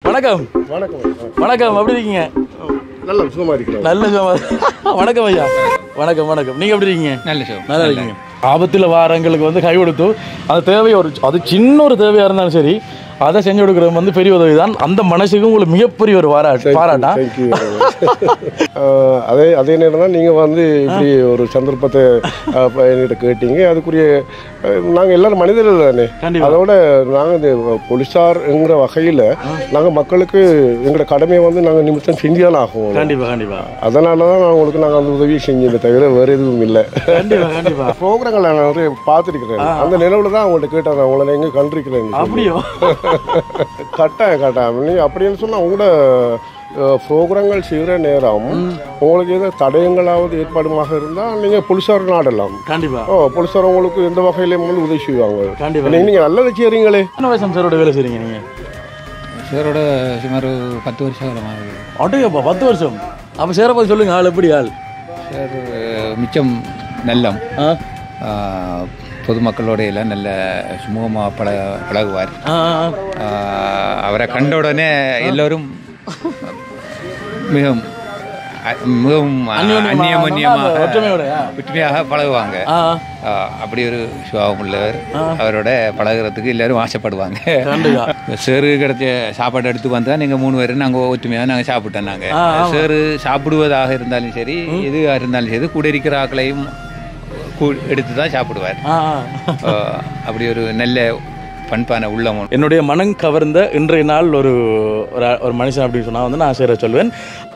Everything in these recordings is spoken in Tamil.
வணக்கம் வணக்கம் வணக்கம் எப்படி இருக்கீங்க நல்ல சுகமா இருக்கிறேன் நல்ல சும்மா வணக்கம் ஐயா வணக்கம் வணக்கம் நீங்க எப்படி இருக்கீங்க நல்ல ஷோ நல்லா இருக்கீங்க ஆபத்தில் வாரங்களுக்கு வந்து கை கொடுத்து அது தேவை ஒரு அது சின்ன ஒரு தேவையா இருந்தாலும் சரி அதை செஞ்சு கொடுக்குறது வந்து பெரிய உதவி தான் அந்த மனசுக்கு உங்களுக்கு மிகப்பெரிய ஒரு பாராட்டு பாராட்டா தேங்க்யூ அதே அதே நேரம் தான் நீங்கள் வந்து இப்படி ஒரு சந்தர்ப்பத்தை அஹ், இப்ப என்கிட்ட கேட்டீங்க அதுக்குரிய நாங்கள் எல்லாரும் மனிதர்கள் தானே கண்டிப்பா. அதோட நாங்கள் இந்த போலீஸார்ங்கிற வகையில் நாங்கள் மக்களுக்கு எங்களோட கடமையை வந்து நாங்கள் நிமித்தம் செஞ்சுதான் ஆகும் கண்டிப்பா கண்டிப்பா அதனால தான் நான் உங்களுக்கு நாங்கள் அந்த உதவியை செஞ்சோமே தவிர வேறு எதுவும் இல்லை கண்டிப்பா கண்டிப்பா ப்ரோக்ராம்கள் நான் நிறைய பார்த்துருக்கிறேன் அந்த நிலவில் தான் அவங்கள்ட்ட கேட்டேன் நான் உங்களை எங்கே கண்டிருக்கிறேன் அப்படியோ கட்டாயம் கட்டாயம் நீங்கள் அப்படின்னு சொன்னால் உங்களோட ப்ரோக்ராம்கள் செய்கிற நேரம் உங்களுக்கு எதாவது தடயங்களாவது ஏற்பாடுமாக இருந்தால் நீங்கள் போலீஸார் நாடலாம் கண்டிப்பா ஓ போலீஸார் உங்களுக்கு எந்த வகையிலையும் வந்து உதவி செய்வாங்க கண்டிப்பா நீங்கள் நல்லது செய்கிறீங்களே எத்தனை வயசு சாரோட வேலை செய்றீங்க நீங்க சாரோட சுமார் பத்து வருஷம் காலமாக ஆட்டோப்பா பத்து வருஷம் அப்ப சேரப்பா சொல்லுங்க ஆள் எப்படி ஆள் சார் மிச்சம் நல்லம் ஆ ஆ, பொதுமக்களோட எல்லாம் நல்ல சுமூகமாக பழ பழகுவார் ஆ, ஆ. ஆ, அவரை கண்ட உடனே எல்லோரும் மிகவும் அ- மிகவும் அந்யோன்யமா- அந்நியமன்யமாக ஒற்றுமையோட, ஆ. ஒற்றுமையாக பழகுவாங்க ஆ ஆ, அப்படி ஒரு சுபாவம் உள்ளவர் அவரோட பழகுறதுக்கு எல்லாரும் ஆசைப்படுவாங்க கண்டிப்பா சேரு கிடைச்ச சாப்பாடு எடுத்து வந்தா நீங்க மூணு பேரும் நாங்க ஒற்றுமையாக நாங்க சாப்பிட்டோம் நாங்க ஆ, ஆமா. சேரு சாப்பிடுவதாக இருந்தாலும் சரி எதுவாக இருந்தாலும் சரி கூட இருக்கிற ஆக்களையும் கூ- எடுத்து தான் சாப்பிடுவார் ஆ ஆ. ஆ, அப்படி ஒரு நல்ல பண்பான உள்ளம் என்னுடைய மனம் கவர்ந்த இன்றைய நாள் ஒரு ஒரு- ஒரு மனுஷன் அப்படின்னு சொன்னா வந்து நான் சேர சொல்வேன்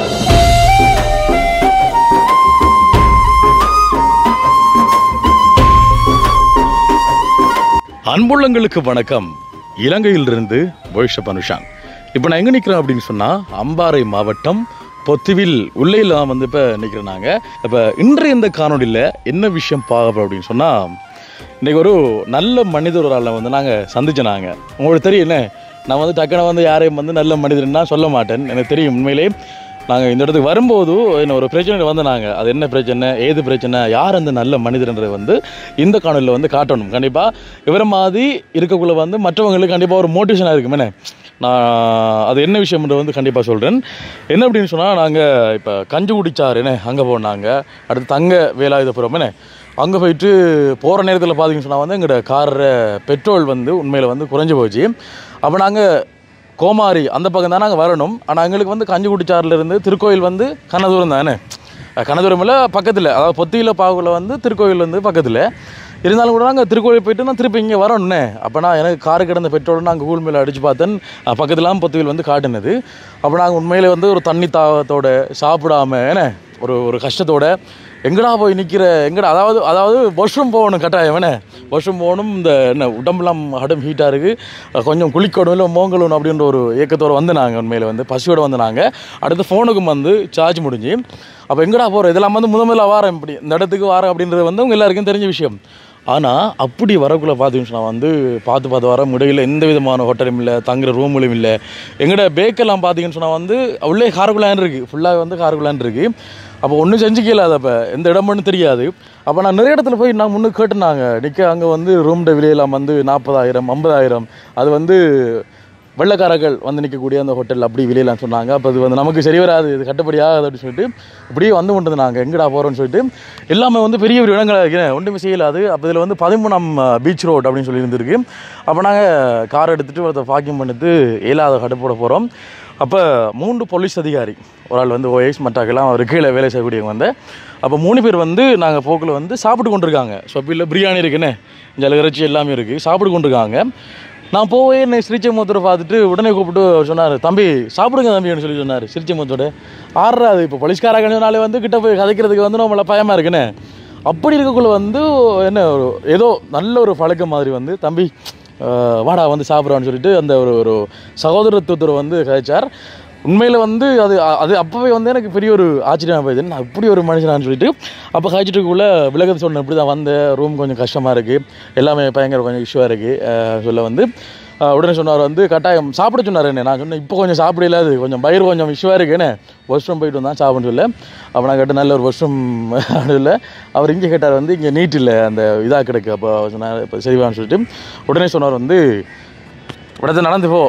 அன்புள்ளங்களுக்கு வணக்கம் இலங்கையிலிருந்து வைஷப் அனுஷாங் இப்போ நான் எங்கே நிற்கிறேன் அப்படின்னு சொன்னால் அம்பாறை மாவட்டம் பொத்துவில் உள்ளையில் தான் வந்து இப்போ நிற்கிறேன் நாங்கள் இப்போ இன்றைய இந்த காணொலியில் என்ன விஷயம் பார்க்க அப்படின்னு சொன்னால் இன்றைக்கி ஒரு நல்ல மனிதர் ஒரு ஆளை வந்து நாங்கள் சந்திச்சோம் நாங்கள் உங்களுக்கு தெரியும் என்ன நான் வந்து டக்குனு வந்து யாரையும் வந்து நல்ல மனிதர்னா சொல்ல மாட்டேன் எனக்கு தெரியும் உண்மையிலே நாங்கள் இந்த இடத்துக்கு வரும்போது என்ன ஒரு பிரச்சனை வந்து நாங்கள் அது என்ன பிரச்சனை ஏது பிரச்சனை யார் அந்த நல்ல மனிதர்ன்றதை வந்து இந்த காணொலியில் வந்து காட்டணும் கண்டிப்பாக இவரை மாதிரி இருக்கக்குள்ள வந்து மற்றவங்களுக்கு கண்டிப்பாக ஒரு மோட்டிவேஷனாக இருக்கும் என்ன நான் அது என்ன விஷயம்ன்றது வந்து கண்டிப்பாக சொல்கிறேன் என்ன அப்படின்னு சொன்னால் நாங்கள் இப்போ கஞ்சி குடிச்சார் என்ன அங்கே போனாங்க அடுத்து தங்க வேலாயுதபுரம் என்ன அங்கே போயிட்டு போகிற நேரத்தில் பார்த்தீங்கன்னு சொன்னால் வந்து எங்களோட காரில் பெட்ரோல் வந்து உண்மையில் வந்து குறைஞ்சி போச்சு அப்போ நாங்கள் கோமாரி அந்த பக்கம் தான் நாங்கள் வரணும் ஆனால் எங்களுக்கு வந்து கஞ்சிக்குடிச்சாறுல இருந்து திருக்கோயில் வந்து கனதூரம் தானே கனதூரம் இல்லை பக்கத்தில் அதாவது பொத்தியில் பாகுல வந்து திருக்கோயில் வந்து பக்கத்தில் இருந்தாலும் கூட நாங்கள் திருக்கோயில் போயிட்டு நான் திருப்பி இங்கே வரணும்னே அப்போ நான் எனக்கு காரு கிடந்த பெட்ரோல் நாங்கள் கூல் மேலே அடித்து பார்த்தேன் அஹ் பக்கத்துலாம் பொத்தியில் வந்து காட்டுனது அப்போ நாங்கள் உண்மையிலே வந்து ஒரு தண்ணி தாகத்தோட சாப்பிடாம என்ன ஒரு ஒரு கஷ்டத்தோட எங்கடா போய் நிற்கிற எங்கடா அதாவது அதாவது வாஷ்ரூம் போகணும் கட்டாயம் என்ன வாஷ்ரூம் போகணும் இந்த என்ன உடம்புலாம் ஹடம் ஹீட்டாக இருக்குது கொஞ்சம் குளிக்கணும் இல்லை மோங்கலணும் அப்படின்ற ஒரு இயக்கத்தோடு வந்து நாங்கள் உண்மையில் வந்து பசியோடு வந்து நாங்கள் அடுத்து ஃபோனுக்கும் வந்து சார்ஜ் முடிஞ்சு அப்போ எங்கடா போகிறோம் இதெல்லாம் வந்து முத முதல்ல வாரம் இப்படி இந்த இடத்துக்கு வாரம் அப்படின்றது வந்து உங்க எல்லாருக்கும் தெரிஞ்ச விஷயம் ஆனால் அப்படி வரக்குள்ள பார்த்தீங்கன்னா நான் வந்து பார்த்து பார்த்து வர முடியல எந்த விதமான ஹோட்டலும் இல்லை தங்குற ரூம்களும் இல்லை எங்களோட பேக்கெல்லாம் பார்த்தீங்கன்னு சொன்னால் வந்து உள்ளே காருக்குள்ளான் இருக்குது ஃபுல்லாக வந்து காருக்குள்ளான் இருக்குது அப்போ ஒன்றும் செஞ்சுக்கல அதை அப்போ எந்த இடம்னு தெரியாது அப்போ நான் நிறைய இடத்துல போய் நான் முன்னுக்கு கேட்டுனாங்க நிற்க அங்கே வந்து ரூம் விலையெல்லாம் வந்து நாற்பதாயிரம் ஐம்பதாயிரம் அது வந்து வெள்ளக்காரர்கள் வந்து நிற்கக்கூடிய அந்த ஹோட்டல் அப்படி விலையெல்லாம் சொன்னாங்க அப்போ இது வந்து நமக்கு சரி வராது இது கட்டுப்படியாகாது அப்படின்னு சொல்லிட்டு இப்படியே வந்து கொண்டு நாங்கள் எங்கடா போகிறோம்னு சொல்லிட்டு எல்லாமே வந்து பெரிய பெரிய இடங்களாக இருக்கிறேன் ஒன்றுமே செய்யலாது அப்போ இதில் வந்து பதிமூணாம் பீச் ரோட் அப்படின்னு சொல்லி இருந்திருக்கு அப்போ நாங்கள் கார் எடுத்துகிட்டு ஒருத்தர் பாக்கியம் பண்ணிட்டு ஏழாவது கடுப்போட போகிறோம் அப்போ மூன்று போலீஸ் அதிகாரி ஒரு ஆள் வந்து ஓஎஸ் மற்றாக்கெல்லாம் அவர் கீழே வேலை செய்யக்கூடியவங்க வந்து அப்போ மூணு பேர் வந்து நாங்கள் போக்கில் வந்து சாப்பிட்டு கொண்டிருக்காங்க சொப்பியில் பிரியாணி இருக்குன்னு ஜல இறைச்சி எல்லாமே இருக்குது சாப்பிட்டு கொண்டிருக்காங்க நான் போய் என்னை சிரிச்சமுத்தரை பார்த்துட்டு உடனே கூப்பிட்டு அவர் சொன்னார் தம்பி சாப்பிடுங்க தம்பின்னு சொல்லி சொன்னார் சிரிச்சமுத்தோட ஆடுறா அது இப்போ போலீஸ்காரங்கனாலே வந்து கிட்ட போய் கதைக்கிறதுக்கு வந்து நம்மள பயமாக இருக்குன்னு அப்படி இருக்கக்குள்ள வந்து என்ன ஒரு ஏதோ நல்ல ஒரு பழக்கம் மாதிரி வந்து தம்பி அஹ், வாடா வந்து சாப்பிட்றான்னு சொல்லிட்டு அந்த ஒரு ஒரு சகோதரத்துவத்தை வந்து கதைச்சார் உண்மையில் வந்து அது அது அப்போவே வந்து எனக்கு பெரிய ஒரு ஆச்சரியமாக போயிடுது நான் இப்படி ஒரு மனுஷனான்னு சொல்லிட்டு அப்போ காய்ச்சிட்டுக்குள்ளே விலகத்து சொன்னேன் இப்படி தான் வந்தேன் ரூம் கொஞ்சம் கஷ்டமாக இருக்குது எல்லாமே பயங்கர கொஞ்சம் இஷ்யூவாக இருக்குது சொல்ல வந்து அஹ், உடனே சொன்னார் வந்து கட்டாயம் சாப்பிட சொன்னார் என்ன நான் சொன்னேன் இப்போ கொஞ்சம் சாப்பிடல அது கொஞ்சம் பயிர் கொஞ்சம் இஷ்யூவாக இருக்குன்னு வாஷ்ரூம் போயிட்டு வந்தான் சாப்பிட சொல்ல அப்போ நான் கேட்ட நல்ல ஒரு வாஷ்ரூம் இல்லை அவர் இங்கே கேட்டார் வந்து இங்கே நீட் இல்லை அந்த இதாக கிடக்கு அப்போ சொன்னார் இப்போ சரிவான்னு சொல்லிட்டு உடனே சொன்னார் வந்து உடனே நடந்து போ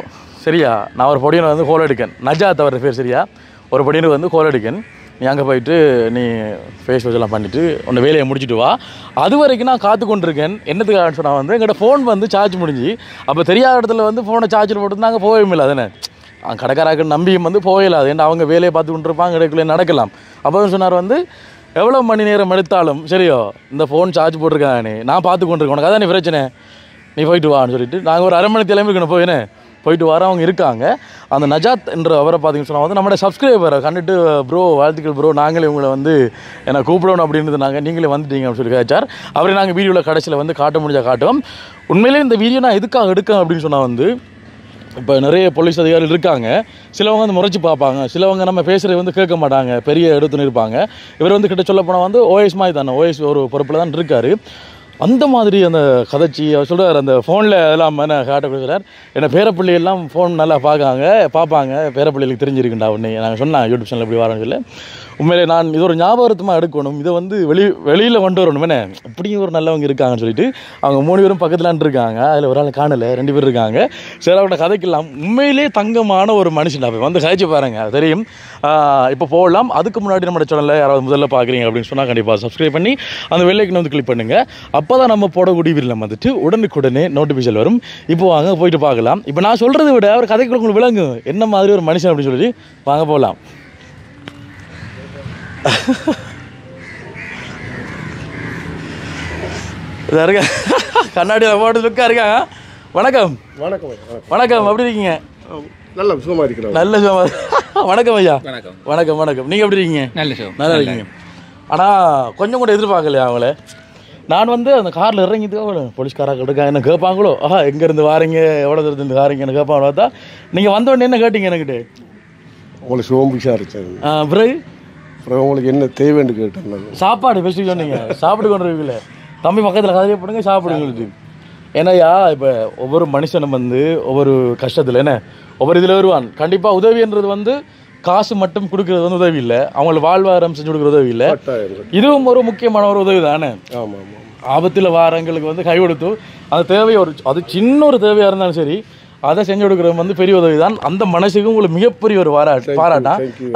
சரியா நான் ஒரு பொடியனை வந்து கோல் எடுக்கேன் நஜாத் அவர் பேர் சரியா ஒரு பொடியனுக்கு வந்து கோல் எடுக்கேன் நீ அங்கே போயிட்டு நீ ஃபேஸ் வாஷ் எல்லாம் பண்ணிவிட்டு உன்னை வேலையை முடிச்சுட்டு வா அது வரைக்கும் நான் காத்து கொண்டிருக்கேன் என்னத்துக்காக சொன்னால் வந்து எங்கள்கிட்ட ஃபோன் வந்து சார்ஜ் முடிஞ்சு அப்போ தெரியாத இடத்துல வந்து ஃபோனை சார்ஜில் போட்டு நாங்கள் போகவே இல்லை தானே கடைக்காராக்கள் நம்பியும் வந்து போயிடலாது ஏன்னா அவங்க வேலையை பார்த்து கொண்டிருப்பாங்க இடைக்குள்ளே நடக்கலாம் அப்போ சொன்னார் வந்து எவ்வளோ மணி நேரம் எடுத்தாலும் சரியோ இந்த ஃபோன் சார்ஜ் போட்டிருக்கானே நான் பார்த்து கொண்டிருக்கேன் உனக்கு அதான் பிரச்சனை நீ போயிட்டு வான்னு சொல்லிட்டு நாங்கள் ஒரு அரை மணி கிளம்பிக்கணும் போயினே போயிட்டு வர அவங்க இருக்காங்க அந்த நஜாத் என்ற அவரை பார்த்தீங்கன்னு சொன்னால் வந்து நம்மளோட சப்ஸ்கிரைபரை கண்டுட்டு ப்ரோ வாழ்த்துக்கள் ப்ரோ நாங்களே உங்களை வந்து என்னை கூப்பிடணும் அப்படின்னு நாங்கள் நீங்களே வந்துட்டீங்க அப்படின்னு சொல்லி கேச்சார் அவரை நாங்கள் வீடியோவில் கடைசியில் வந்து காட்ட முடிஞ்சா காட்டுவோம் உண்மையிலே இந்த வீடியோ நான் எதுக்காக எடுக்கேன் அப்படின்னு சொன்னால் வந்து இப்போ நிறைய போலீஸ் அதிகாரிகள் இருக்காங்க சிலவங்க வந்து முறைச்சி பார்ப்பாங்க சிலவங்க நம்ம பேசுகிறது வந்து கேட்க மாட்டாங்க பெரிய எடுத்துன்னு இருப்பாங்க இவர் வந்து கிட்ட சொல்ல போனால் வந்து ஓஎஸ் மாதிரி தானே ஓஎஸ் ஒரு பொறுப்பில் தான் இருக்கார் அந்த மாதிரி அந்த கதைச்சி அவர் சொல்கிறார் அந்த ஃபோனில் எல்லாம் என்ன காட்ட கொடுக்குறார் என்ன பேரப்பிள்ளை எல்லாம் ஃபோன் நல்லா பார்க்காங்க பார்ப்பாங்க பேரப்பிள்ளைகளுக்கு தெரிஞ்சிருக்குண்டா உடனே நாங்கள் சொன்னேன் யூடியூப் சேனல் எப்படி வரேன்னு சொல்லி உண்மையிலே நான் இது ஒரு ஞாபகத்தமாக எடுக்கணும் இதை வந்து வெளி வெளியில் கொண்டு வரணும் என்ன இப்படியும் ஒரு நல்லவங்க இருக்காங்கன்னு சொல்லிட்டு அவங்க மூணு பேரும் பக்கத்தில் இருக்காங்க அதில் ஒரு ஆள் காணலை ரெண்டு பேர் இருக்காங்க சரி அவரோட கதைக்கெல்லாம் உண்மையிலே தங்கமான ஒரு மனுஷன் அப்போ வந்து கதைச்சு பாருங்க அது தெரியும் இப்போ போகலாம் அதுக்கு முன்னாடி நம்ம சேனலில் யாராவது முதல்ல பார்க்குறீங்க அப்படின்னு சொன்னால் கண்டிப்பாக சப்ஸ்கிரைப் பண்ணி அந்த வெள்ளைக்கு வந்து கிளிக் பண்ணுங்கள் அப்போ தான் நம்ம போடக்கூடிய வீடியோ வந்துட்டு உடனுக்குடனே நோட்டிஃபிகேஷன் வரும் இப்போ வாங்க போயிட்டு பார்க்கலாம் இப்போ நான் சொல்கிறத விட அவர் கதைக்குள்ள உங்களுக்கு விளங்கும் என்ன மாதிரி ஒரு மனுஷன் அப்படின்னு சொல்லி வாங்க போகலாம் இதா இருக்க கண்ணாடியில் போட்டு லுக்காக இருக்காங்க வணக்கம் வணக்கம் ஐயா, வணக்கம் வணக்கம் எப்படி இருக்கீங்க ஆ, நல்ல சுகமாக இருக்கிறோம் நல்ல சும்மா வணக்கம் ஐயா வணக்கம் வணக்கம் வணக்கம் நீங்கள் எப்படி இருக்கீங்க நல்ல ஷோ நல்லா இருக்கீங்க ஆனால் கொஞ்சம் கூட எதிர்பார்க்கலையா அவங்கள நான் வந்து அந்த காரில் இறங்கிட்டு அவளை போலீஸ்காராக இருக்காங்க என்ன கேட்பாங்களோ ஆஹா எங்கேருந்து வாரீங்க எவ்வளோ தூரத்துலேருந்து வாரீங்கன்னு கேட்பாங்களோ பார்த்தா நீங்கள் வந்த உடனே என்ன கேட்டீங்க என்கிட்ட உங்களை சுகம் விசாரிச்சேன் ஆ, பிறகு அப்புறம் உங்களுக்கு என்ன தேவைன்னு கேட்டேன் நான் சாப்பாடு ஃபெஸ்ட்டு சொன்னீங்க சாப்பிட்டு கொண்டு இருக்கீங்களே தம்பி பக்கத்தில் கதையை போடுங்க சாப்பிடுங்களுக்கு ஏன்னாயா இப்போ ஒவ்வொரு மனுஷனும் வந்து ஒவ்வொரு கஷ்டத்தில் என்ன ஒவ்வொரு இதில் வருவான் கண்டிப்பாக உதவின்றது வந்து காசு மட்டும் கொடுக்கறது வந்து உதவி இல்லை அவங்களுக்கு வாழ்வாதாரம் செஞ்சு கொடுக்குற உதவி இல்லை கட்டாயம் இதுவும் ஒரு முக்கியமான ஒரு உதவி தானே ஆமாம் ஆமாம் ஆபத்தில் வாரங்களுக்கு வந்து கை கொடுத்து அந்த தேவை ஒரு அது சின்ன ஒரு தேவையாக இருந்தாலும் சரி அதை செஞ்சு கொடுக்குறது வந்து பெரிய உதவி தான் அந்த மனசுக்கு உங்களுக்கு மிகப்பெரிய ஒரு பாராட்டு பாராட்டா தேங்க்யூ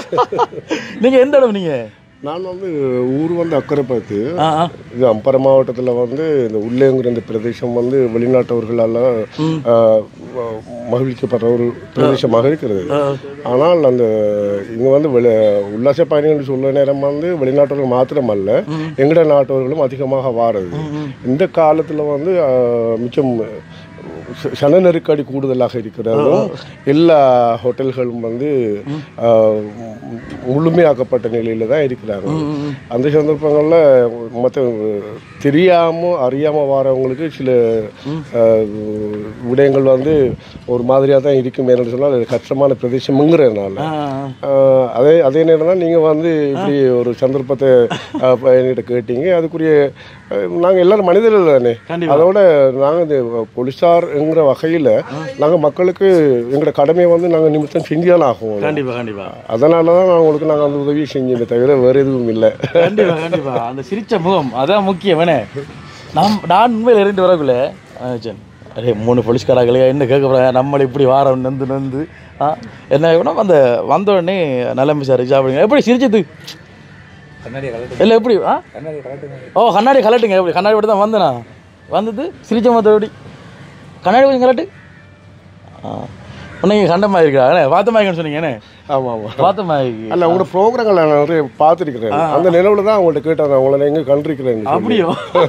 நீங்கள் எந்த இடம் நீங்கள் நான் வந்து ஊர் வந்து அக்கரைப்பத்து ஆ ஆ இது அம்பர மாவட்டத்தில் வந்து இந்த உள்ளேங்கிற இந்த பிரதேசம் வந்து வெளிநாட்டவர்களால் ஆ, மகிழ்ச்சிப்படுற ஒரு பிரதேசமாக இருக்கிறது ஆனால் அந்த இங்கே வந்து வெளி உல்லாச பயணிகள் சொல்ல நேரம் வந்து வெளிநாட்டவர்கள் மாத்திரமல்ல எங்கட நாட்டவர்களும் அதிகமாக வாரது இந்த காலத்தில் வந்து ஆ, மிச்சம் ச- சன நெருக்கடி கூடுதலாக இருக்கிறதும் எல்லா ஹோட்டல்களும் வந்து ஆ, முழுமையாக்கப்பட்ட நிலையில தான் இருக்கிறாங்க அந்த சந்தர்ப்பங்களில் மற்ற தெரியாமல் அறியாமல் வரவங்களுக்கு சில ஆ, விடயங்கள் வந்து ஒரு மாதிரியாக தான் இருக்கும் ஏன்னு சொன்னால் அது கஷ்டமான பிரதேசம்ங்கிறதுனால ஆ ஆஹ் அதே அதே நேரம் தான் நீங்கள் வந்து இப்படி ஒரு சந்தர்ப்பத்தை ஆஹ் இப்ப என்கிட்ட கேட்டீங்க அதுக்குரிய நாங்கள் எல்லாரும் மனிதர்கள் தானே கண்டிப்பா. அதோட நாங்கள் இந்த போலீஸார்ங்கிற வகையில் நாங்கள் மக்களுக்கு எங்களோட கடமையை வந்து நாங்கள் நிமித்தம் செஞ்சாலும் ஆகும் கண்டிப்பா கண்டிப்பா அதனால தான் நான் உங்களுக்கு நாங்கள் அந்த உதவியை செஞ்சோமே தவிர வேறு எதுவும் இல்லை கண்டிப்பா கண்டிப்பா அந்த சிரிச்ச முகம் அதான் முக்கியம் என்ன நாம் நான் உண்மையில் இருந்து வரக்குள்ள சரி அரே மூணு போலீஸ்காராங்களே என்ன கேட்க போகிறாங்க நம்மளை இப்படி வாரம் நந்து நந்து ஆ என்ன ஆகும்னா அந்த வந்த உடனே நல்ல விசாரிச்சு அப்படிங்க எப்படி சிரிச்சது கண்ணாடியை கலட்டு இல்லை எப்படி ஆ கண்ணாடியை கலட்டுங்க ஓ கண்ணாடி கலட்டுங்க எப்படி கண்ணாடி போட்டு தான் வந்தேனா வந்தது சிரிச்ச மற்றபடி கண்ணாடி கொஞ்சம் கலட்டு ஆ உன்னைக்கு கண்டமாக இருக்கா என்ன வாத்தமாயிக்கன்னு சொன்னீங்க என்ன ஆமாம் ஆமாம் வாத்தமாயிக்கு அல்ல உங்களோட ப்ரோக்ராம்கள் நான் நிறைய பார்த்துருக்கிறேன் அந்த நிலவில் தான் அவங்கள்ட்ட கேட்டேன் உங்களை எங்கே கண்டிருக்கிறேன் அப்படியோ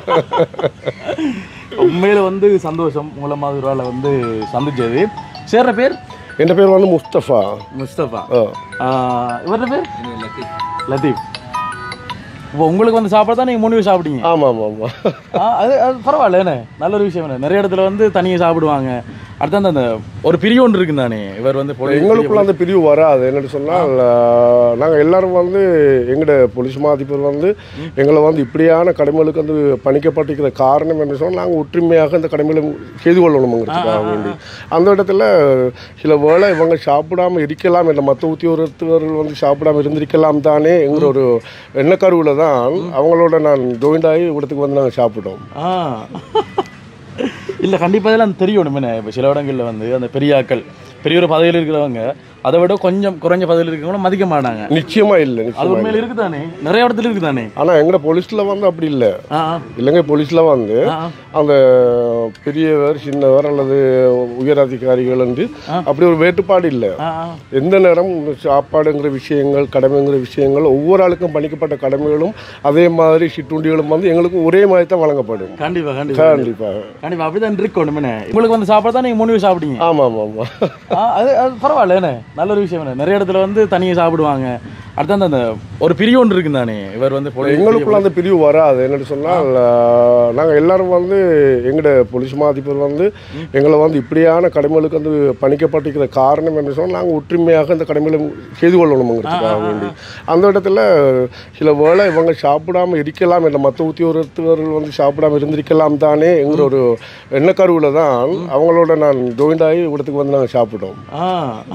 உண்மையில வந்து சந்தோஷம் உங்களை மாதிரி ஒரு ஆளை வந்து சந்திச்சது சேர்ற பேர் என் பேர் வந்து முஸ்தபா முஸ்தபா ஆ ஆஹ் இவரோட பேர் லத்தீப் இப்போ உங்களுக்கு வந்து சாப்பிட தான் நீங்கள் மூணு பேர் சாப்பிட்டீங்க ஆமாம் ஆமாம் ஆமாம் ஆ, அது அது பரவாயில்ல என்ன நல்ல ஒரு விஷயம் என்ன நிறைய இடத்துல வந்து தனியாக சாப்பிடுவாங்க அடுத்து அந்த அந்த ஒரு பிரிவு ஒன்று இருக்கு தானே இவர் வந்து police எங்களுக்குள்ள அந்த பிரிவு வராது என்னன்னு சொன்னால் நாங்கள் எல்லாரும் வந்து எங்களோட போலீஸ் மாதிபர் வந்து எங்களை வந்து இப்படியான கடமைகளுக்கு வந்து பணிக்கப்பட்டிருக்கிற காரணம் என்ன சொன்னால் நாங்கள் ஒற்றுமையாக இந்த கடமைகளை செய்து கொள்ளணுங்கிறதுக்காக வேண்டி அந்த இடத்துல சில வேளை இவங்க சாப்பிடாம இருக்கலாம் இல்லை மற்ற உத்தியோகத்தவர்கள் வந்து சாப்பிடாம இருந்திருக்கலாம் தானே எங்கிற ஒரு எண்ணக்கருவில் தான் அவங்களோட நான் ஜாயிண்ட் ஆகி இடத்துக்கு வந்து நாங்கள் சாப்பிட்டோம் ஆ இல்லை கண்டிப்பாக இதெல்லாம் தெரியணும் என்ன இப்போ சில இடங்களில் வந்து அந்த பெரியாக்கள் பெரிய ஒரு பதவியில் இருக்கிறவங்க அதை விட கொஞ்சம் குறைஞ்ச பதவியில் இருக்கிறவங்களும் மதிக்க மாட்டாங்க நிச்சயமா இல்லை அது நிச்சயமா உண்மையில இருக்குதானே நிறைய இடத்துல இருக்குதானே ஆனா எங்கட போலீஸ்ல வந்து அப்படி இல்லை ஆ ஆ, இலங்கை போலீஸ்ல வந்து ஆ, ஆ. அந்த பெரியவர் சின்னவர் அல்லது உயர் அதிகாரிகள் என்று அப்படி ஒரு வேறுபாடு இல்லை ஆ, ஆ. எந்த நேரம் சாப்பாடுங்கிற விஷயங்கள் கடமைங்கிற விஷயங்கள் ஒவ்வொரு ஆளுக்கும் பணிக்கப்பட்ட கடமைகளும் அதே மாதிரி சிற்றுண்டிகளும் வந்து எங்களுக்கு ஒரே மாதிரி தான் வழங்கப்படும் கண்டிப்பா கண்டிப்பா கண்டிப்பாக கண்டிப்பா அப்படிதான் இருக்கணும் என்ன உங்களுக்கு வந்து சாப்பாடு தான் நீங்க மூணு பேர் சாப்பிட்டீங்க ஆமா ஆமா ஆமா ஆ, அது அது பரவாயில்ல என்ன நல்ல ஒரு விஷயம் என்ன நிறைய இடத்துல வந்து தனியாக சாப்பிடுவாங்க அடுத்து அந்த- அந்த ஒரு பிரிவு ஒன்று இருக்கு தானே இவர் வந்து போலீஸ் எங்களுக்குள்ள அந்த பிரிவு வராது என்னன்னு சொன்னால் ஆஹ், நாங்க எல்லாரும் வந்து எங்கட போலீஸ் மா அதிபர் வந்து எங்களை வந்து இப்படியான கடமைகளுக்கு வந்து பணிக்கப்பட்டிருக்கிற காரணம் என்று சொன்னால் நாங்கள் ஒற்றுமையாக இந்த கடமைகளை செய்து கொள்ளணுங்கிறதுக்காக வேண்டி அந்த இடத்துல சில வேளை இவங்க சாப்பிடாம இருக்கலாம் இல்லை மற்ற உத்தியோகத்தர்கள் வந்து சாப்பிடாம இருந்திருக்கலாம் தானே எங்கிற ஒரு எண்ணக்கருவில் தான் அவங்களோட நான் ஜாயிண்ட் ஆகி இடத்துக்கு வந்து நாங்கள் சாப்பிட்டோம் ஆ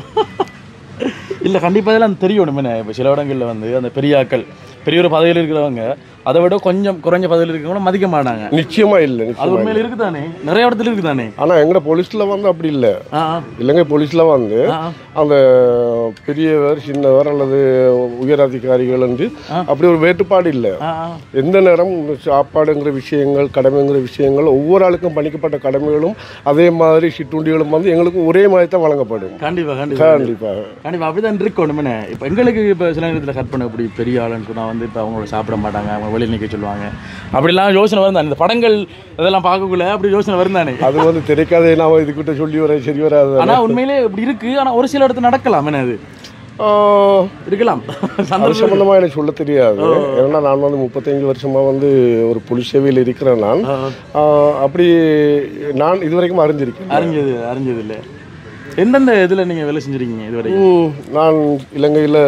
இல்லை கண்டிப்பாக இதெல்லாம் தெரியணும் என்ன இப்போ சில இடங்களில் வந்து அந்த பெரியாக்கள் பெரிய ஒரு பதவியில் இருக்கிறவங்க அதை விட கொஞ்சம் குறைஞ்ச பதவியில் இருக்கிறவங்களும் மதிக்க மாட்டாங்க நிச்சயமா இல்லை அது நிச்சயமா உண்மையில இருக்குதானே நிறைய இடத்துல இருக்குதானே ஆனா எங்கட போலீஸ்ல வந்து அப்படி இல்லை ஆ ஆ, இலங்கை போலீஸ்ல வந்து ஆ, ஆ. அந்த பெரியவர் சின்னவர் அல்லது உயர் அதிகாரிகள் என்று அப்படி ஒரு வேறுபாடு இல்லை ஆ, ஆ. எந்த நேரம் சாப்பாடுங்கிற விஷயங்கள் கடமைங்கிற விஷயங்கள் ஒவ்வொரு ஆளுக்கும் பணிக்கப்பட்ட கடமைகளும் அதே மாதிரி சிற்றுண்டிகளும் வந்து எங்களுக்கு ஒரே மாதிரி தான் வழங்கப்படும் கண்டிப்பா கண்டிப்பா கண்டிப்பாக கண்டிப்பா அப்படிதான் இருக்கணும் என்ன இப்போ எங்களுக்கு இப்போ சில நேரத்தில் கட் பண்ண இப்படி பெரிய ஆளுன்னு சொன்னா வந்து இப்போ அவங்கள சாப்பிட மாட்டாங்க அவங்க வெளியில் நிற்க சொல்லுவாங்க அப்படிலாம் யோசனை வருந்தானே இந்த படங்கள் இதெல்லாம் பார்க்கக்குள்ள அப்படி யோசனை வருந்தானே அது வந்து திரைக்கதை நான் இதுக்கிட்ட சொல்லி வர சரி வராது ஆனா உண்மையிலே இப்படி இருக்கு ஆனா ஒரு சில இடத்துல நடக்கலாம் என்ன அது ஆஹ், இருக்கலாம் அது சந்தர்ப்பம் சம்பந்தமா எனக்கு சொல்ல தெரியாது ஏன்னா நான் வந்து முப்பத்தஞ்சு வருஷமா வந்து ஒரு புலிஸ் சேவையில் இருக்கிறேன் நான் ஆஹ், அப்படி நான் இதுவரைக்கும் அறிஞ்சிருக்கேன் அறிஞ்சது அறிஞ்சது இல்லை எந்தெந்த இதுல நீங்க வேலை செஞ்சிருக்கீங்க இதுவரை ம், நான் இலங்கையில்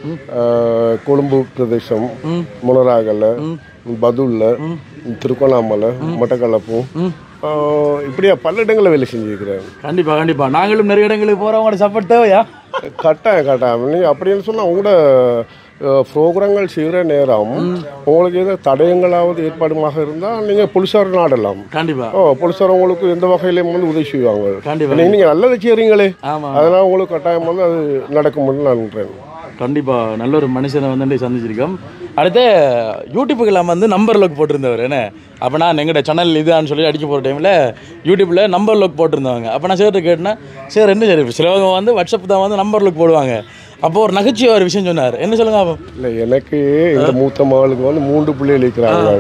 கொழும்பு பிரதேசம் முனராகல பதுல்ல திருக்கோணாமலை மட்டக்களப்பு ஆ, இப்படியா பல இடங்களில் வேலை செஞ்சுருக்கிறேன் கண்டிப்பா கண்டிப்பா நாங்களும் நிறைய இடங்களுக்கு போறவங்களோட சப்போர்ட் தேவையா கட்டாயம் கட்டாயம் நீங்கள் அப்படின்னு சொன்னால் உங்களோட ப்ரோக்ராம்கள் செய்கிற நேரம் உங்களுக்கு எதாவது தடயங்களாவது ஏற்பாடுமாக இருந்தால் நீங்கள் போலீஸார் நாடலாம் கண்டிப்பா ஓ போலீஸார் உங்களுக்கு எந்த வகையிலையும் வந்து உதவி செய்வாங்க கண்டிப்பா நீங்கள் நல்லதை செய்கிறீங்களே ஆமா அதனால் உங்களுக்கு கட்டாயம் வந்து அது நடக்கும்னு நான் நினைக்கிறேன் கண்டிப்பா நல்ல ஒரு மனுஷனை வந்து சந்திச்சிருக்கோம் அடுத்து யூடியூப்புக்கு எல்லாம் வந்து நம்பர் லோக் போட்டிருந்தவர் என்ன அப்போ நான் எங்கள்ட சேனல் இதான்னு சொல்லி அடிக்க போகிற டைமில் யூடியூப்பில் நம்பர் லோக் போட்டிருந்தவங்க அப்போ நான் சேர்த்து கேட்டேன்னா சார் என்ன சார் சிலவங்க வந்து வாட்ஸ்அப் தான் வந்து நம்பர் லோக் போடுவாங்க அப்போ ஒரு நகைச்சுவை ஒரு விஷயம் சொன்னார் என்ன சொல்லுங்க அப்போ இல்லை எனக்கு இந்த மூத்த மகளுக்கு வந்து மூன்று பிள்ளைகள் இருக்கிறாங்க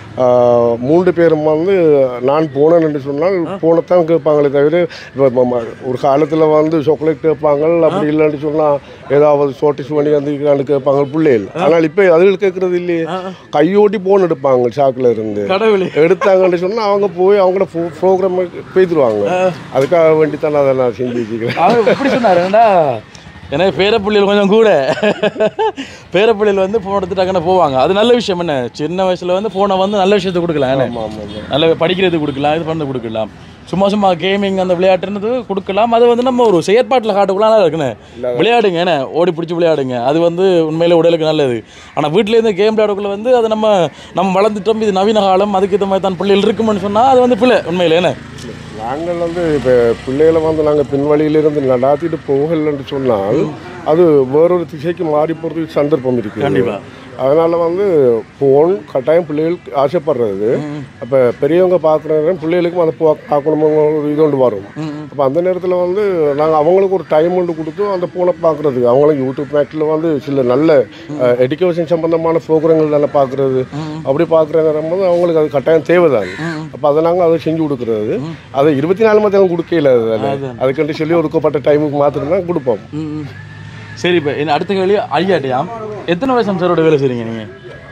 ஆஹ், மூன்று பேரும் வந்து நான் போனேன் என்று சொன்னால் போனத்தான் கேட்பாங்களே தவிர இப்போ ம- ம- ஒரு காலத்தில் வந்து சாக்லேட் கேட்பாங்க அப்படி இல்லைன்னு சொன்னால் ஏதாவது சோட்டிஸ் பண்ணி வந்துருக்கான்னு கேட்பாங்க பிள்ளைகள் ஆனால் இப்போ அதுகள் கேட்கறது இல்லையே கையோட்டி போன் எடுப்பாங்க சாக்கில் இருந்து கடவுளே எடுத்தாங்கன்னு சொன்னால் அவங்க போய் அவங்களோட ப்ரோக்ராம் பேத்துருவாங்க அதுக்காக வேண்டி தான் அதை நான் செஞ்சு வச்சுக்கிறேன் அவர் எப்படி சொன்னார் ஏண்டா எனக்கு பேரப்பிள்ளைகள் கொஞ்சம் கூட பேரப்பிள்ளைகள் வந்து ஃபோன் எடுத்து டக்குன்னு போவாங்க அது நல்ல விஷயம் என்ன சின்ன வயசுல வந்து ஃபோனை வந்து நல்ல விஷயத்தை கொடுக்கலாம் என்ன ஆமாம் ஆமாம் நல்ல படிக்கிறது கொடுக்கலாம் இது பண்ணது கொடுக்கலாம் சும்மா சும்மா கேமிங் அந்த விளையாட்டுன்றது கொடுக்கலாம் அது வந்து நம்ம ஒரு செயற்பாட்டில் காட்டுக்குலாம் இருக்குண்ணே விளையாடுங்க என்ன ஓடி பிடிச்சி விளையாடுங்க அது வந்து உண்மையிலே உடலுக்கு நல்லது ஆனால் வீட்டிலேருந்து கேம் விளையாடக்குள்ள வந்து அது நம்ம நம்ம வளர்ந்துட்டோம் இது நவீன காலம் அதுக்கு இந்த மாதிரி தான் பிள்ளைகள் இருக்குமென்னு சொன்னால் அது வந்து பிள்ளை உண்மையிலே என்ன நாங்கள் வந்து இப்போ பிள்ளைகளை வந்து நாங்கள் பின்வழியிலிருந்து நடாத்திட்டு போகலன்னு சொன்னால் அது வேறொரு திசைக்கு மாறி போகிறதுக்கு சந்தர்ப்பம் இருக்கு கண்டிப்பா. அதனால் வந்து ஃபோன் கட்டாயம் பிள்ளைகளுக்கு ஆசைப்படுறது அப்போ பெரியவங்க பார்க்குற நேரம் பிள்ளைகளுக்கும் அதை பா- பார்க்கணுமோ ஒரு இது ஒன்று வரும் அப்போ அந்த நேரத்தில் வந்து நாங்கள் அவங்களுக்கு ஒரு டைம் ஒன்று கொடுத்து அந்த ஃபோனை பார்க்குறதுக்கு அவங்களும் யூடியூப் மேட்டில் வந்து சில நல்ல எஜுகேஷன் சம்பந்தமான ப்ரோக்ராம்கள் தானே பார்க்குறது அப்படி பார்க்குற நேரம் வந்து அவங்களுக்கு அது கட்டாயம் தேவைதான் அப்போ அதை நாங்கள் அதை செஞ்சு கொடுக்குறது அதை இருபத்தி நாலு மணி நேரம் கொடுக்கல அது அதுக்கண்டு சொல்லி ஒதுக்கப்பட்ட டைமுக்கு மாத்திரம் தான் கொடுப்போம் ம், ம். சரி இப்போ என்ன அடுத்த கேள்வி ஐயாட்டியாம் எத்தனை வருஷம் சாரோட வேலை செய்றீங்க நீங்கள்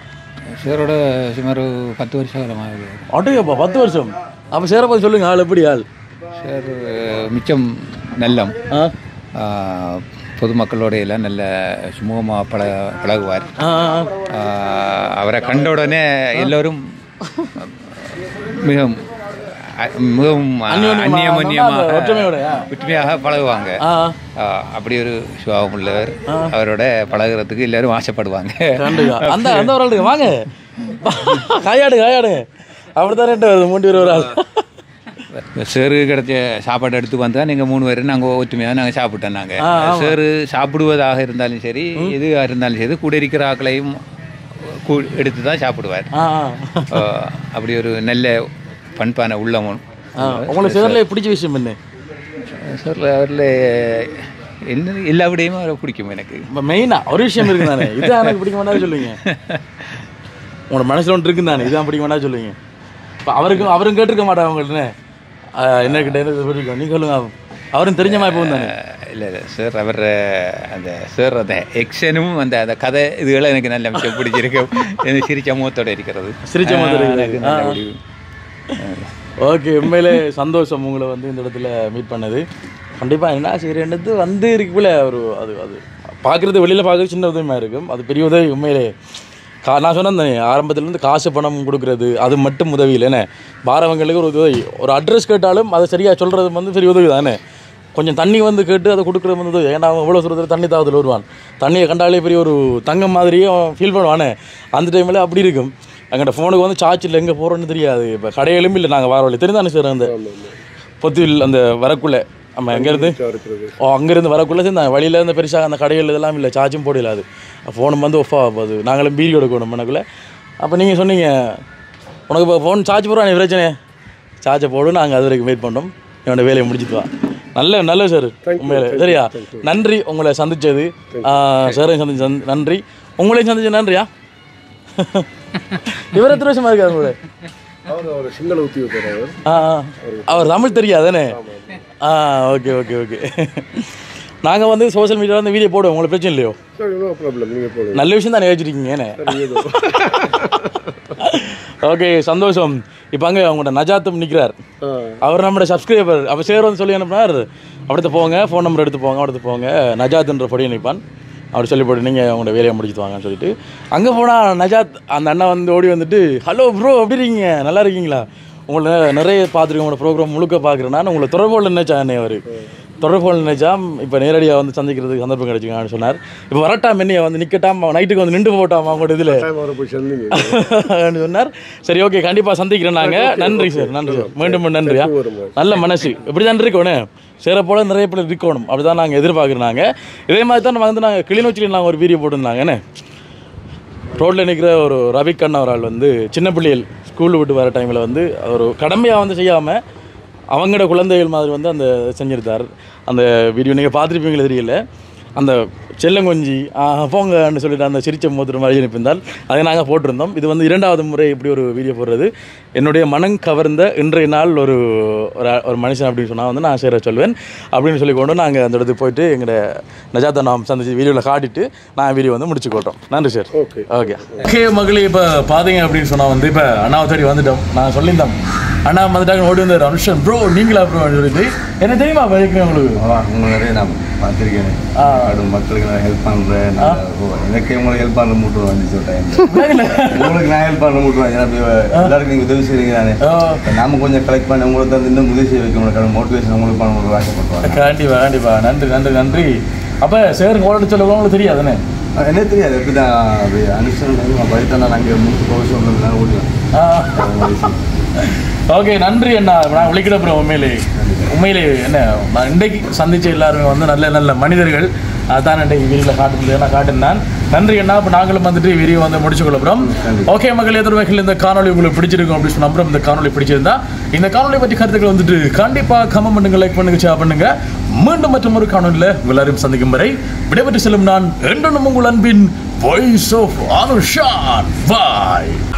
சாரோட சுமார் பத்து வருஷம் காலமாக ஆட்டோப்பா பத்து வருஷம் அப்போ சேரப்பா சொல்லுங்க ஆள் எப்படி ஆள் சார் மிச்சம் நல்லம் ஆ ஆ, பொதுமக்களோட எல்லாம் நல்ல சுமூகமாக பழ பழகுவார் ஆ ஆ, ஆ, அவரை கண்ட உடனே எல்லோரும் மிகவும் அ- மிகவும் அந்யோன்யமா, அந்நியம் அந்த அந்நியமாக ஒற்றுமையோட, ஆ. ஒற்றுமையாக பழகுவாங்க ஆ ஆ, அப்படி ஒரு சுபாவம் உள்ளவர் அவரோட பழகுறதுக்கு எல்லாரும் ஆசைப்படுவாங்க கண்டிப்பா அந்த அந்த ஒரு ஆளுங்க வாங்க காயாடு காயாடு அப்படித்தான் ரெண்டு வருது மூன்று பேர் ஒரு ஆள் சேரு கிடைச்ச சாப்பாடு எடுத்து வந்தால் நீங்கள் மூணு பேரும் நாங்கள் ஒற்றுமையாக நாங்கள் சாப்பிட்டோம் நாங்கள் சேரு சாப்பிடுவதாக இருந்தாலும் சரி எதுவாக இருந்தாலும் சரி கூட இருக்கிற ஆக்களையும் கூ எடுத்து தான் சாப்பிடுவார் ஆ ஆ, அப்படி ஒரு நல்ல பண்பான உள்ளமும் ஆ உங்களுக்கு சேர்ல பிடிச்ச விஷயம் என்ன சார் அவரில் என்ன எல்லா விடையும் அவரை பிடிக்கும் எனக்கு இப்போ மெயினாக ஒரு விஷயம் இருக்கு தானே இதான் எனக்கு பிடிக்க மாட்டா சொல்லுவீங்க உங்களோட மனசில் ஒன்று இருக்கு தானே இதான் பிடிக்க மாட்டா சொல்லுவீங்க இப்போ அவருக்கும் அவரும் கேட்டிருக்க மாட்டாங்க உங்கள்கிட்ட என்ன கிட்ட இது பிடிக்கும் நீ சொல்லுங்க அவரும் தெரிஞ்ச மாதிரி போகும் தானே இல்லை இல்லை சார் அவர் அந்த சார் அந்த எக்ஷனும் அந்த அந்த கதை இதுகளை எனக்கு நல்ல மிச்சம் பிடிச்சிருக்கு எனக்கு சிரிச்ச முகத்தோட இருக்கிறது சிரிச்ச முகத்தோட ஆ, இருக்கிறது. எனக்கு ஆ, நல்ல ஆ. முடிவு. ஓகே உண்மையிலே சந்தோஷம் உங்களை வந்து இந்த இடத்துல மீட் பண்ணது கண்டிப்பாக என்ன செய்கிறேன்றது வந்து இருக்குல்ல ஒரு அது அது பார்க்குறது வெளியில் பார்க்குறது சின்ன உதவியாக இருக்கும் அது பெரிய உதவி உண்மையிலே கா நான் சொன்னேன் ஆரம்பத்துலேருந்து காசு பணம் கொடுக்குறது அது மட்டும் உதவி இல்லைண்ணே பாரவங்களுக்கு ஒரு உதவி ஒரு அட்ரஸ் கேட்டாலும் அதை சரியாக சொல்கிறது வந்து பெரிய உதவி தானே கொஞ்சம் தண்ணி வந்து கேட்டு அதை கொடுக்குறது வந்து உதவி. ஏன்னா அவன் எவ்வளோ சொல்கிறது தண்ணி தாவத்தில் வருவான் தண்ணியை கண்டாலே பெரிய ஒரு தங்கம் மாதிரியும் ஃபீல் பண்ணுவானே அந்த டைமில் அப்படி இருக்கும் அங்கிட்ட ஃபோனுக்கு வந்து சார்ஜ் இல்லை எங்கே போகிறோன்னு தெரியாது இப்போ கடையிலும் இல்லை நாங்கள் வர வழி தெரிந்தானே சார் அந்த பொத்துவில் அந்த வரக்குள்ளே நம்ம எங்கேருந்து இருக்கிறது ஓ அங்கேருந்து வரக்குள்ளே சேர்ந்து அந்த வழியில இருந்து பெருசாக அந்த கடைகள் இதெல்லாம் இல்லை சார்ஜும் போடல அது ஃபோனும் வந்து ஒஃப் ஆகும் அது நாங்களும் பீரி எடுக்கணும் எனக்குள்ளே அப்போ நீங்கள் சொன்னீங்க உனக்கு இப்போ ஃபோன் சார்ஜ் போடுறா நீ பிரச்சனை சார்ஜை போடு நாங்கள் அது வரைக்கும் வெயிட் பண்ணோம் என்னோட வேலையை முடிச்சுட்டு வா நல்ல நல்ல சார் உண்மையில சரியா நன்றி உங்களை சந்திச்சது சாரையும் சந்திச்ச நன்றி உங்களையும் சந்திச்ச நன்றியா இவர் எத்தனை வருஷமா இருக்காரு உங்களோட அவர் அவர் சிங்கள ஊற்றி வைக்கிறார் ஆ ஆ. அவர் தமிழ் தெரியாதானே ஆ ஓகே ஓகே ஓகே நாங்கள் வந்து சோஷியல் மீடியாவில் வந்து வீடியோ போடுவோம் உங்களுக்கு பிரச்சனை இல்லையோ சரி நோ ப்ராப்ளம் நீங்கள் போடுங்க நல்ல விஷயம் தானே வச்சுருக்கீங்க ஏனே ஓகே சந்தோஷம் இப்போ அங்கே அவங்களோட நஜாத்தும் நிற்கிறார் ஆ அவர் நம்மளோட சப்ஸ்கிரைபர் அப்போ சேர் வந்து சொல்லி அனுப்புனார் அடுத்து போங்க ஃபோன் நம்பர் எடுத்து போங்க அடுத்து போங்க நஜாத்ன்ற பொடியை நிற்பான் அவர் சொல்லி போட்டு நீங்கள் உங்களோட வேலையை முடிச்சுட்டு வாங்கன்னு சொல்லிட்டு அங்கே போனால் நஜாத் அந்த அண்ணா வந்து ஓடி வந்துட்டு ஹலோ ப்ரோ எப்படி இருக்கீங்க நல்லா இருக்கீங்களா உங்களை நிறைய பார்த்துருக்கேன் உங்களோட ப்ரோக்ராம் முழுக்க பார்க்குறேன் நான் உங்களை தொடர்பு நினைச்சா அண்ணே அவர் தொடர்பு நினைச்சா இப்போ நேரடியாக வந்து சந்திக்கிறதுக்கு சந்தர்ப்பம் கிடைச்சிங்கன்னு சொன்னார் இப்போ வரட்டாம் என்னைய வந்து நிற்கட்டாம் நைட்டுக்கு வந்து நின்று போட்டாமா அவங்களோட இதில் டைம் அவரை போய் சேர்ந்தீங்க அப்படின்னு சொன்னார் சரி ஓகே கண்டிப்பாக சந்திக்கிறேன் நாங்கள் நன்றி சார் நன்றி சார் மீண்டும் மீண்டும் நன்றியா வருங்க. நல்ல மனசு இப்படி தான் இருக்கணும் சேர போல நிறைய பேர் இருக்கணும் அப்படி தான் நாங்கள் எதிர்பார்க்குறோம் நாங்கள் இதே மாதிரி தான் வந்து நாங்கள் கிளிநொச்சியில் நாங்கள் ஒரு வீடியோ போட்டிருந்தாங்கண்ணே ரோட்டில் நிற்கிற ஒரு ரவிக் அண்ணா ஒரு ஆள் வந்து சின்ன பிள்ளைகள் ஸ்கூல் விட்டு வர டைமில் வந்து ஒரு கடமையாக வந்து செய்யாமல் அவங்களோட குழந்தைகள் மாதிரி வந்து அந்த செஞ்சிருந்தார் அந்த வீடியோ நீங்கள் பார்த்துருப்பீங்களே தெரியல அந்த செல்லங்கொஞ்சி ஆ, போங்கன்னு சொல்லிட்டு அந்த சிரிச்ச மூத்திர மாதிரி அனுப்பியிருந்தால் அதை நாங்கள் போட்டிருந்தோம் இது வந்து இரண்டாவது முறை இப்படி ஒரு வீடியோ போடுறது என்னுடைய மனம் கவர்ந்த இன்றைய நாள் ஒரு ஒரு ஆ- ஒரு மனுஷன் அப்படின்னு சொன்னால் வந்து நான் சேர சொல்வேன் அப்படின்னு சொல்லி கொண்டு நாங்கள் அந்த இடத்துக்கு போயிட்டு எங்களோட நஜாத்தை நாம் சந்திச்சு வீடியோவில் காட்டிட்டு நான் வீடியோ வந்து முடிச்சு கொட்டோம் நன்றி சார் ஓகே ஓகே ஓகே மகளே இப்போ பார்த்தீங்க அப்படின்னு சொன்னால் வந்து இப்போ அண்ணாவை தேடி வந்துட்டோம் நான் சொல்லியிருந்தோம் அண்ணா வந்துட்டாங்க ஓடி வந்தார் அனுஷன் ப்ரோ நீங்களா ப்ரோ சொல்லிட்டு என்ன தெரியுமா படிக்கிறேன் உங்களுக்கு உங்களை நிறைய நான் பார்த்துருக்கேன் ஆ. அது மக்களுக்கு நான் ஹெல்ப் பண்ணுறேன் எனக்கே உங்களுக்கு ஹெல்ப் பண்ண மூட்டு வந்துச்சு ஒரு டைம் விளங்கல? உங்களுக்கு நான் ஹெல்ப் பண்ண மூட்டு ஏன்னா இப்ப எல்லாருக்கும் நீங்கள் உதவி செய்றீங்க நானே ஆ, நாம கொஞ்சம் கலெக்ட் பண்ணி உங்களுக்கு தந்து இன்னும் உதவி செய்ய வைக்க முடியாது மோட்டிவேஷன் உங்களுக்கு பண்ண முடியும் ஆசைப்படுவாங்க கண்டிப்பா கண்டிப்பா நன்றி நன்றி நன்றி அப்போ சேர் ஓட சொல்ல உங்களுக்கு தெரியாதுண்ணே என்ன தெரியாது எப்படி தான் அது அனுஷ்டன் நான் படித்தேன் நாங்கள் மூணு கோவிஷன் நான் ஓடுவேன் ஓகே நன்றி அண்ணா நான் விളിக்கிற அப்புறம் உண்மையிலே உண்மையிலே என்ன நான் இன்றைக்கு சந்திச்ச எல்லாருமே வந்து நல்ல நல்ல மனிதர்கள் அதான் இன்றைக்கு வீடியோவில் காட்ட முடியாது நான் காட்டினான் நன்றி அண்ணா இப்போ நாங்களும் வந்துட்டு வீடியோ வந்து முடிச்சு கொள்ளப்புறோம் ஓகே மக்கள் எதிர்வைகள் இந்த காணொலி உங்களுக்கு பிடிச்சிருக்கும் அப்படின்னு சொன்ன அப்புறம் இந்த காணொலி பிடிச்சிருந்தா இந்த காணொலி பற்றி கருத்துக்கள் வந்துட்டு கண்டிப்பாக கமெண்ட் பண்ணுங்க லைக் பண்ணுங்க ஷேர் பண்ணுங்க மீண்டும் மற்றும் ஒரு காணொலியில் எல்லாரும் சந்திக்கும் வரை விடைபெற்று செல்லும் நான் என்றும் உங்கள் அன்பின் வாய்ஸ் ஆஃப் ஆனுஷான் பாய்